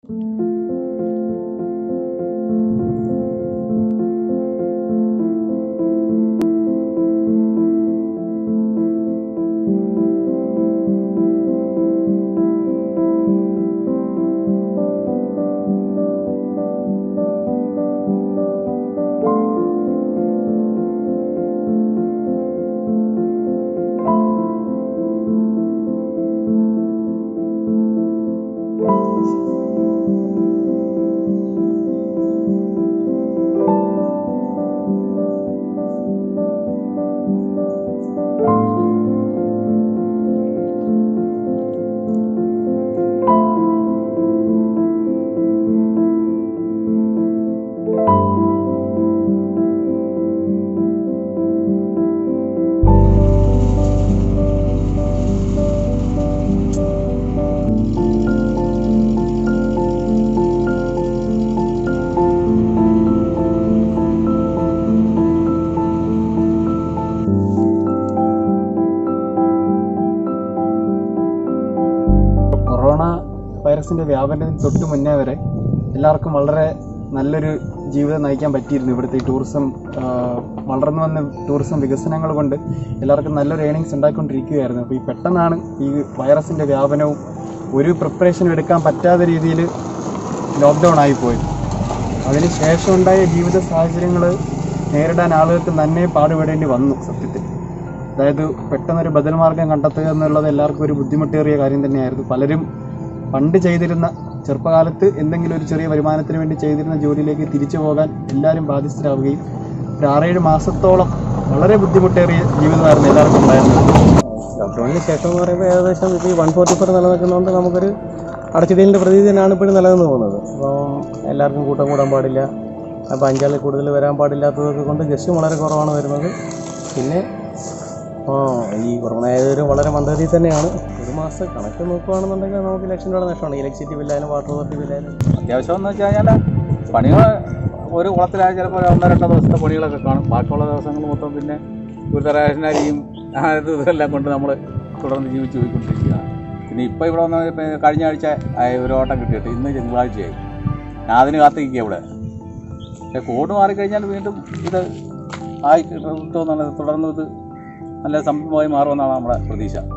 corona വൈറസിന്റെ വ്യാപനത്തിന് തൊട്ട് മുന്നേ വരെ എല്ലാവർക്കും വളരെ നല്ലൊരു ജീവിതം നയിക്കാൻ പറ്റിയിരുന്നു ഇവിടുത്തെ ഈ ടൂറിസം ആ, വളർന്നു വന്ന ടൂറിസം വികസനങ്ങൾ കൊണ്ട് എല്ലാവർക്കും നല്ലൊരു ഏണിങ്സ് ഉണ്ടാക്കിക്കൊണ്ടിരിക്കുകയായിരുന്നു അപ്പോൾ ഈ പെട്ടെന്നാണ് ഈ വൈറസിന്റെ വ്യാപനവും ഒരു പ്രിപ്പറേഷനും എടുക്കാൻ പറ്റാത്ത രീതിയിൽ ലോക്ക്ഡൗൺ ആയിപ്പോയി അതിന് ശേഷം ഉണ്ടായ ജീവിത സാഹചര്യങ്ങൾ നേരിടാൻ ആളുകൾക്ക് നന്നേ പാടുപെടേണ്ടി വന്നു സത്യത്തിൽ അതായത് പെട്ടെന്നൊരു ബദൽ മാർഗം കണ്ടെത്തുക എന്നുള്ളത് എല്ലാവർക്കും ഒരു ബുദ്ധിമുട്ടേറിയ കാര്യം തന്നെയായിരുന്നു പലരും പണ്ട് ചെയ്തിരുന്ന ചെറുപ്പകാലത്ത് എന്തെങ്കിലും ഒരു ചെറിയ വരുമാനത്തിന് വേണ്ടി ചെയ്തിരുന്ന ജോലിയിലേക്ക് തിരിച്ചു പോകാൻ എല്ലാവരും ബാധ്യസ്ഥരാവുകയും ഒരു ആറേഴ് മാസത്തോളം വളരെ ബുദ്ധിമുട്ടേറിയ ജീവിതമായിരുന്നു എല്ലാവർക്കും ഉണ്ടായിരുന്നത് ലോക്ക്ഡൗണിന് ശേഷം എന്ന് പറയുമ്പോൾ ഏകദേശം ഇപ്പോൾ ഈ വൺ ഫോർട്ടി ഫോർ നിലനിൽക്കുന്നതുകൊണ്ട് നമുക്കൊരു അടച്ചിടലിൻ്റെ പ്രതീതി തന്നെയാണ് ഇപ്പോഴും നിലനിന്ന് പോകുന്നത് അപ്പം എല്ലാവർക്കും കൂട്ടം കൂടാൻ പാടില്ല അപ്പോൾ അഞ്ചാളിൽ കൂടുതൽ വരാൻ പാടില്ലാത്തതൊക്കെ കൊണ്ട് ഗസ്റ്റും വളരെ കുറവാണ് വരുന്നത് പിന്നെ ആ ഈ കൊറോണ ആയതൊരു വളരെ മന്ദഗതിയിൽ തന്നെയാണ് ഒരു മാസം കണക്ക് നോക്കുകയാണെന്നുണ്ടെങ്കിൽ നമുക്ക് ലക്ഷം രൂപയുടെ നഷ്ടമാണ് ഇലക്ട്രിസിറ്റി ബില്ലായാലും വാട്ടർ അതോറിറ്റി ബില്ലായാലും അത്യാവശ്യം എന്ന് വെച്ച് കഴിഞ്ഞാൽ പണികൾ ഒരു കുളത്തിലായ ചിലപ്പോൾ ഒരു ഒന്നോ രണ്ടോ ദിവസത്തെ പണികളൊക്കെ കാണും ബാക്കിയുള്ള ദിവസങ്ങൾ മൊത്തം പിന്നെ ഇവിടുത്തെ റേഷനരിയും അത് ഇതെല്ലാം കൊണ്ട് നമ്മൾ തുടർന്ന് ജീവിച്ച് പോയിക്കൊണ്ടിരിക്കുക പിന്നെ ഇപ്പോൾ ഇവിടെ വന്ന ഇപ്പം കഴിഞ്ഞ ആഴ്ച ആയ ഒരു ഓട്ടം കിട്ടിയിട്ട് ഇന്ന് തിങ്കളാഴ്ചയായി ഞാൻ അതിന് കാത്തിരിക്കുക ഇവിടെ പക്ഷേ കോഡ് മാറിക്കഴിഞ്ഞാൽ വീണ്ടും ഇത് ആയി കിട്ടുമെന്നുള്ളത് തുടർന്ന് ഇത് നല്ല സംഭവമായി മാറുമെന്നാണ് നമ്മുടെ പ്രതീക്ഷ